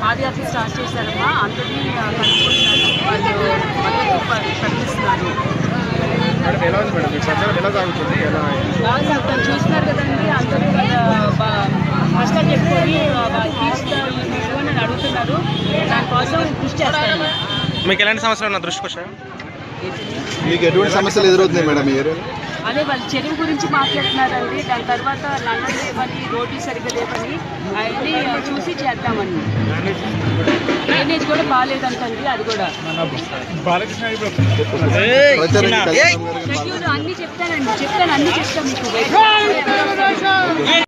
పాదయాత్ర start చేశారమ్మా అందరినీ ఆ, కలుపుకుంటున్నారు వాళ్ళు మద్దతు ప- ప్రకటిస్తున్నారు మేడం ఎలా ఉంది మేడం మీ ప్రచారం ఎలా సాగుతుంది ఎలా బాగా సాగుతాం చూస్తున్నారు కదండి అందరూ వాళ్ళ బా- కష్టాలు చెప్పుకొని తీర్చుతారు అని అడుగుతున్నారు దానికోసం కృషి చేస్తాను మీకు ఎలాంటి సమస్యలు ఉన్న దృష్టికి వచ్చాయి మీకు ఎటువంటి సమస్యలు ఎదురవుతున్నాయి మేడం ఈ ఏరియాలో అదే వాళ్ళు చెరువు గురించి మాట్లాడుతున్నారండి దాని తర్వాత లండన్ లేవని రోడ్లు సరిగ్గా లేవని అవన్నీ చూసి చేద్దామని డ్రైనేజ్ కూడా బాగాలేదంటండి అది కూడా బాలకృష్ణ ప్రచారం కళ్యాణ్ గారు షెడ్యూల్ అన్ని చెప్తానండి చెప్తాను అన్ని చెప్తాను మీకు